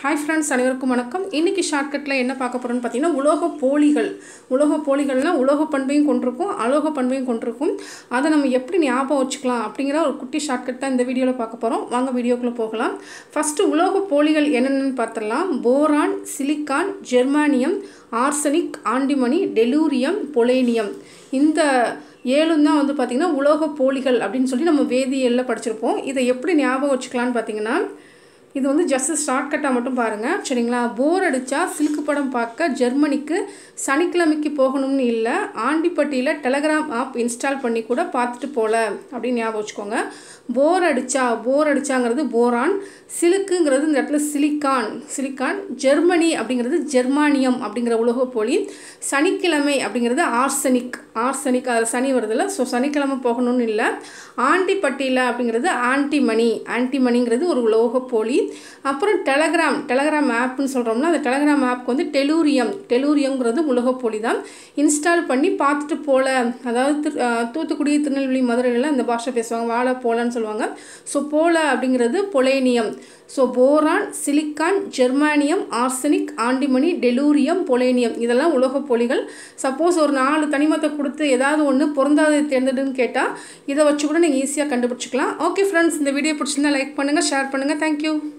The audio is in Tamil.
ஹாய் ஃப்ரெண்ட்ஸ் அனைவருக்கும் வணக்கம் இன்றைக்கி ஷார்ட்கட்டில் என்ன பார்க்க போகிறோன்னு பார்த்தீங்கன்னா உலோக போலிகள் உலோக போலிகள்னால் உலோக பண்பையும் கொண்டிருக்கும் அலோக பண்பையும் கொண்டிருக்கும் அதை நம்ம எப்படி ஞாபகம் வச்சுக்கலாம் அப்படிங்கிற ஒரு குட்டி ஷார்ட்கட் தான் இந்த வீடியோவில் பார்க்க போகிறோம் வாங்க வீடியோக்குள்ளே போகலாம் ஃபஸ்ட்டு உலோக போலிகள் என்னென்னு பார்த்துடலாம் boron silicon germanium arsenic antimony tellurium polonium இந்த ஏழும் தான் வந்து பார்த்திங்கன்னா உலோக போலிகள் அப்படின்னு சொல்லி நம்ம வேதியியலில் படிச்சிருப்போம் இதை எப்படி ஞாபகம் வச்சுக்கலான்னு பார்த்தீங்கன்னா இது வந்து ஜஸ்ட் ஷார்ட்கட்டாக மட்டும் பாருங்கள் சரிங்களா போர் அடித்தா சில்க்கு படம் பார்க்க ஜெர்மனிக்கு சனிக்கிழமைக்கு போகணும்னு இல்லை ஆண்டிப்பட்டியில் டெலகிராம் ஆப் இன்ஸ்டால் பண்ணி கூட பார்த்துட்டு போகல அப்படின்னு ஞாபகம் வச்சுக்கோங்க போர் அடித்தா போர் அடித்தாங்கிறது போரான் சிலுக்குங்கிறது இந்த இடத்துல சிலிக்கான் சிலிக்கான் ஜெர்மனி அப்படிங்கிறது ஜெர்மானியம் அப்படிங்கிற உலகப்போலி சனிக்கிழமை அப்படிங்கிறது ஆர்சனிக் ஆர்சனிக் அதில் சனி வருதுல்ல ஸோ சனிக்கிழமை போகணும்னு இல்லை ஆண்டிப்பட்டியில் அப்படிங்கிறது ஆன்டிமணி ஆன்டிமணிங்கிறது ஒரு உலோகப்போலி அப்புறம் டெலகிராம் டெலகிராம் ஆப்னு சொல்கிறோம்னா அந்த டெலகிராம் ஆப்க்கு வந்து டெலூரியம் டெலூரியம்ங்கிறது உலகப்போலி தான் இன்ஸ்டால் பண்ணி பார்த்துட்டு போல அதாவது திரு தூத்துக்குடி திருநெல்வேலி மதுரையில் இந்த பாஷை பேசுவாங்க வாழை போலன்னு சொல்லுவாங்க ஸோ போல அப்படிங்கிறது polonium so boron silicon germanium arsenic antimony tellurium polonium இதெல்லாம் உலோகப் பொலிகள் சப்போஸ் ஒரு நாலு தனிமத்தை கொடுத்து ஏதாவது ஒன்று பொருந்தாதது தேர்ந்தெடுன்னு கேட்டால் இதை வச்சு கூட நீங்கள் ஈஸியாக கண்டுபிடிச்சிக்கலாம் ஓகே ஃப்ரெண்ட்ஸ் இந்த வீடியோ பிடிச்சிருந்தா லைக் பண்ணுங்கள் ஷேர் பண்ணுங்கள் தேங்க்யூ